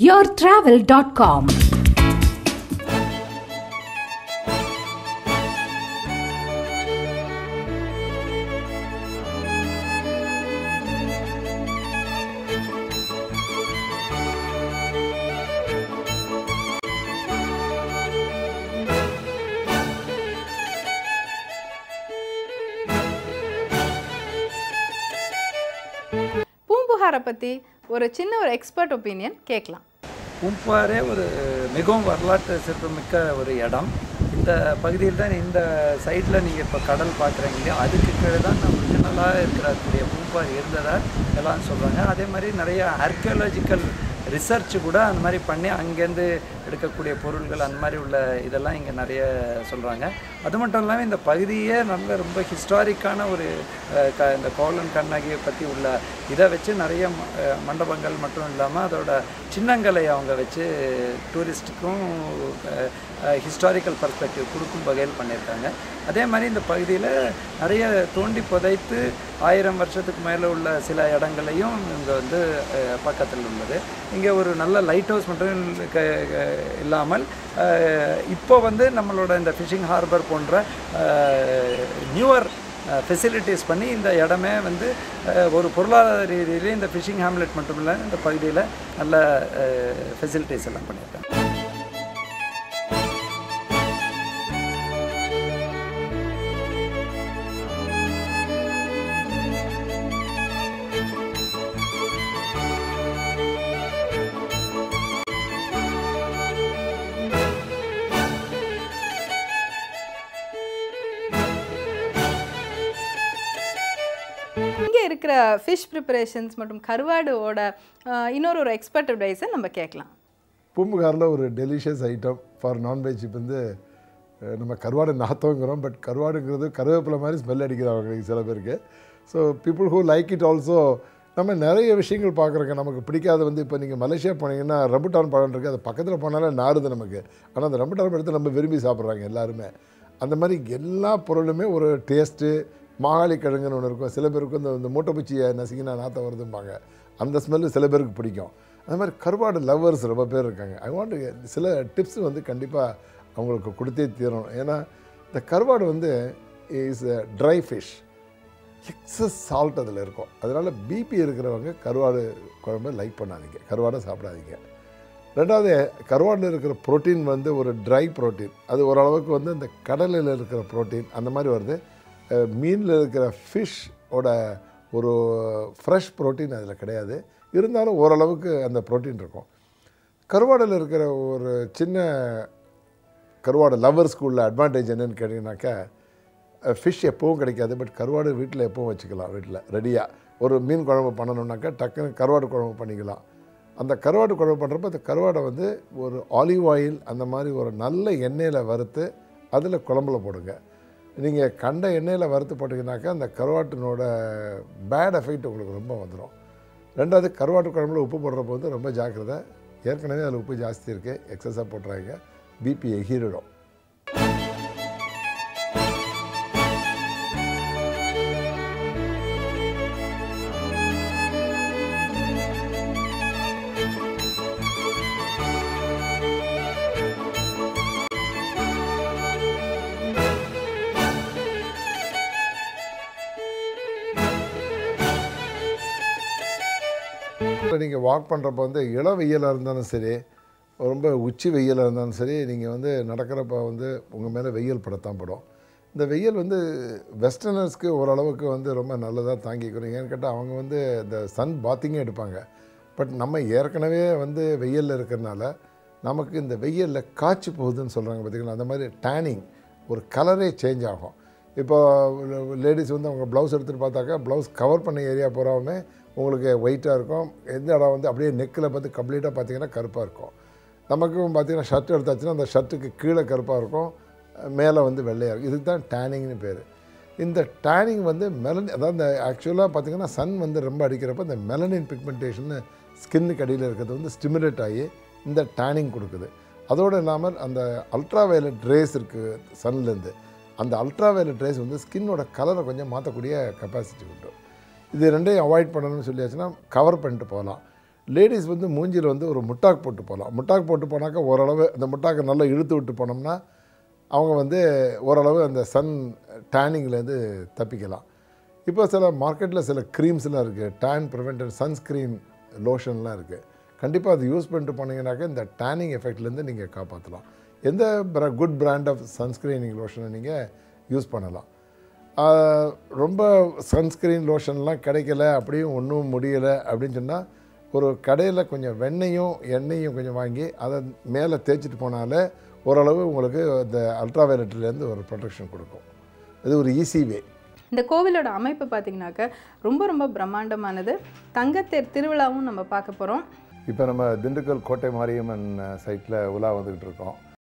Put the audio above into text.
yourtravel.com. பூம்புகாரை பற்றி ஒரு சின்ன ஒரு எக்ஸ்பர்ட் ஒப்பீனியன் கேட்கலாம் பூம்பாரே ஒரு மிகவும் வரலாற்று சிறப்புமிக்க ஒரு இடம் இந்த பகுதியில் தான் இந்த சைடில் நீங்கள் இப்போ கடல் பார்க்குறீங்க இல்லையா அதுக்கு கீழே தான் நம்ம ஒரிஜினலாக இருக்கக்கூடிய பூம்பார் இருந்ததா எல்லாம் சொல்கிறாங்க அதே மாதிரி நிறைய ஆர்கியாலஜிக்கல் ரிசர்ச் கூட அந்த மாதிரி பண்ணி அங்கேருந்து எடுக்கக்கூடிய பொருள்கள் அந்த மாதிரி உள்ள இதெல்லாம் இங்கே நிறைய சொல்கிறாங்க அது மட்டும் இல்லாமல் இந்த பகுதியே நல்ல ரொம்ப ஹிஸ்டாரிக்கான ஒரு அஹ், க இந்த கோவலன் கண்ணகியை பற்றி உள்ள இதை வச்சு நிறைய ம- அஹ், மண்டபங்கள் மட்டும் இல்லாமல் அதோட சின்னங்களை அவங்க வச்சு டூரிஸ்ட்டுக்கும் ஹிஸ்டாரிக்கல் பர்ஸ்பெக்டிவ் கொடுக்கும் வகையில் பண்ணியிருக்காங்க அதே மாதிரி இந்த பகுதியில் நிறைய தோண்டி புதைத்து ஆயிரம் வருஷத்துக்கு மேலே உள்ள சில இடங்களையும் இங்கே வந்து அஹ், பக்கத்தில் உள்ளது இங்கே ஒரு நல்ல லைட் ஹவுஸ் மட்டும் க- க- இல்லாமல் அஹ், இப்போ வந்து நம்மளோட இந்த ஃபிஷிங் ஹார்பர் போன்ற நியூவர் ஃபெசிலிட்டிஸ் பண்ணி இந்த இடமே வந்து அஹ், ஒரு பொருளாதார ரீதியிலே இந்த ஃபிஷிங் ஹேம்லெட் மட்டும் இல்லை இந்த பகுதியில் நல்ல ஃபெசிலிட்டிஸ் எல்லாம் பண்ணியிருக்காங்க இங்கே இருக்கிற ஃபிஷ் ப்ரிப்பரேஷன்ஸ் மற்றும் கருவாடோட அஹ், இன்னொரு ஒரு எக்ஸ்பர்ட் அட்வைஸை நம்ம கேட்கலாம் பூம்புகாரில் ஒரு டெலிஷியஸ் ஐட்டம் ஃபார் நான்வெஜ் இப்போ வந்து அஹ், நம்ம கருவாடு நாத்தோங்கிறோம் பட் கருவாடுங்கிறது கருவேப்பிலை மாதிரி ஸ்மெல் அடிக்குது அவங்களுக்கு சில பேருக்கு so people who like it also நம்ம நிறைய விஷயங்கள் பார்க்குறோங்க நமக்கு பிடிக்காத வந்து இப்போ நீங்கள் மலேசியா போனீங்கன்னா ரம்புட்டான் பழம் இருக்குது அது பக்கத்தில் போனாலே நாறுது நமக்கு ஆனால் அந்த ரம்புட்டான் பழத்தை நம்ம விரும்பி சாப்பிட்றாங்க எல்லாருமே அந்த மாதிரி எல்லா பொருளுமே ஒரு டேஸ்ட்டு மாகாளி கிழங்குன்னு ஒன்று இருக்கும் சில பேருக்கு இந்த இந்த மூட்டைப்பூச்சியை நசுக்கினா நாற்றம் வருதும்பாங்க அந்த ஸ்மெல்லு சில பேருக்கு பிடிக்கும் அந்த மாதிரி கருவாடு லவ்வர்ஸ் ரொம்ப பேர் இருக்காங்க ஐ வாண்ட் சில டிப்ஸ் வந்து கண்டிப்பாக அவங்களுக்கு கொடுத்தே தீரணும் ஏன்னா இந்த கருவாடு வந்து is dry fish excess salt அதில் இருக்கும் அதனால் பிபி இருக்கிறவங்க கருவாடு குழம்பு லைக் பண்ணாதீங்க கருவாடை சாப்பிடாதீங்க ரெண்டாவது கருவாடில் இருக்கிற புரோட்டீன் வந்து ஒரு ட்ரை புரோட்டீன் அது ஓரளவுக்கு வந்து இந்த கடலில் இருக்கிற புரோட்டீன் அந்த மாதிரி வருது அஹ் மீனில் இருக்கிற ஃபிஷ்ஷோட ஒரு ஃப்ரெஷ் புரோட்டீன் அதில் கிடையாது இருந்தாலும் ஓரளவுக்கு அந்த புரோட்டீன் இருக்கும் கருவாடில் இருக்கிற ஒரு சின்ன கருவாடு லவ்வர்ஸ்க்கு உள்ள அட்வான்டேஜ் என்னன்னு கேட்டிங்கனாக்கா ஃபிஷ் எப்பவும் கிடைக்காது பட் கருவாடு வீட்டில் எப்பவும் வச்சுக்கலாம் வீட்டில் ரெடியாக ஒரு மீன் குழம்பு பண்ணணுன்னாக்கா டக்குன்னு கருவாடு குழம்பு பண்ணிக்கலாம் அந்த கருவாடு குழம்பு பண்ணுறப்ப அந்த கருவாடை வந்து ஒரு ஆலிவ் ஆயில் அந்த மாதிரி ஒரு நல்ல எண்ணெயில் வறுத்து அதில் குழம்புல போடுங்க நீங்கள் கண்ட எண்ணெயில் வறுத்து போட்டிங்கனாக்கா அந்த கருவாட்டினோட பேட் எஃபெக்ட் உங்களுக்கு ரொம்ப வந்துடும் ரெண்டாவது கருவாட்டு குழம்புல உப்பு போடுறப்ப வந்து ரொம்ப ஜாக்கிரதை ஏற்கனவே அதில் உப்பு ஜாஸ்தி இருக்குது எக்ஸஸாக போட்டுறாங்க பிபி எகிரிடும் நீங்கள் வாக் பண்ணுறப்ப வந்து இள வெயிலாக இருந்தாலும் சரி ரொம்ப உச்சி வெயிலாக இருந்தாலும் சரி நீங்கள் வந்து நடக்கிறப்ப வந்து உங்கள் மேலே வெயில் படத்தான் படும் இந்த வெயில் வந்து வெஸ்டர்னர்ஸ்க்கு ஓரளவுக்கு வந்து ரொம்ப நல்லதாக தாங்கிக்கிறோம் ஏன்னு கேட்டால் அவங்க வந்து இந்த சன் பாத்திங்கே எடுப்பாங்க பட் நம்ம ஏற்கனவே வந்து வெயிலில் இருக்கிறனால நமக்கு இந்த வெயிலில் காய்ச்சி போகுதுன்னு சொல்கிறாங்க பார்த்தீங்களா அந்த மாதிரி டேனிங் ஒரு கலரே சேஞ்ச் ஆகும் இப்போ லேடிஸ் வந்து அவங்க ப்ளவுஸ் எடுத்துகிட்டு பார்த்தாக்கா ப்ளவுஸ் கவர் பண்ண ஏரியா பூராவுமே உங்களுக்கு ஒயிட்டாக இருக்கும் எந்த இடம் வந்து அப்படியே நெக்கில் பார்த்து கம்ப்ளீட்டாக பார்த்தீங்கன்னா கருப்பாக இருக்கும் நமக்கும் பார்த்தீங்கன்னா ஷர்ட் எடுத்தாச்சுன்னா அந்த ஷர்ட்டுக்கு கீழே கருப்பாக இருக்கும் மேலே வந்து வெள்ளையாக இருக்கும் இதுக்கு தான் டேனிங்னு பேர் இந்த டேனிங் வந்து மெலனின் அதாவது இந்த ஆக்சுவலாக பார்த்தீங்கன்னா சன் வந்து ரொம்ப அடிக்கிறப்ப இந்த மெலனின் பிக்மெண்டேஷன் ஸ்கின்னுக்கு அடியில் இருக்கிறது வந்து ஸ்டிமுலேட் ஆகி இந்த டேனிங் கொடுக்குது அதோடு இல்லாமல் அந்த அல்ட்ரா வயலட் ரேஸ் இருக்குது சன்லேருந்து அந்த அல்ட்ரா வயலட் ரேஸ் வந்து ஸ்கின்னோட கலரை கொஞ்சம் மாற்றக்கூடிய கெப்பாசிட்டி உண்டு இது ரெண்டையும் அவாய்ட் பண்ணணும்னு சொல்லியாச்சுன்னா கவர் பண்ணிட்டு போகலாம் லேடிஸ் வந்து மூஞ்சியில் வந்து ஒரு முட்டாக் போட்டு போகலாம் முட்டாக் போட்டு போனாக்கா ஓரளவு அந்த முட்டாக்கை நல்லா இழுத்து விட்டு போனோம்னா அவங்க வந்து ஓரளவு அந்த சன் டேனிங்லேருந்து தப்பிக்கலாம் இப்போ சில மார்க்கெட்டில் சில க்ரீம்ஸ்லாம் இருக்குது டேன் ப்ரிவென்டர் சன்ஸ்க்ரீன் லோஷன்லாம் இருக்குது கண்டிப்பாக அது யூஸ் பண்ணிட்டு போனீங்கன்னாக்கா இந்த டேனிங் எஃபெக்ட்லேருந்து நீங்கள் காப்பாற்றலாம் எந்த குட் பிராண்ட் ஆஃப் சன்ஸ்க்ரீனிங் லோஷனை நீங்கள் யூஸ் பண்ணலாம் ஆஹ், ரொம்ப சன்ஸ்க்ரீன் லோஷன்லாம் கிடைக்கல அப்படியும் ஒன்றும் முடியலை அப்படின்னு சொன்னால் ஒரு கடையில் கொஞ்சம் வெண்ணெயும் எண்ணெயும் கொஞ்சம் வாங்கி அதை மேலே தேய்ச்சிட்டு போனாலே ஓரளவு உங்களுக்கு இந்த அல்ட்ராவைலட்லேருந்து ஒரு ப்ரொடெக்ஷன் கொடுக்கும் இது ஒரு ஈஸி வே இந்த கோவிலோட அமைப்பு பார்த்தீங்கன்னாக்க ரொம்ப ரொம்ப பிரம்மாண்டமானது தங்கத்தேர் திருவிழாவும் நம்ம பார்க்க போகிறோம் இப்போ நம்ம திண்டுக்கல் கோட்டை மாரியம்மன் சைட்டில் உலா வந்துக்கிட்டு இருக்கோம்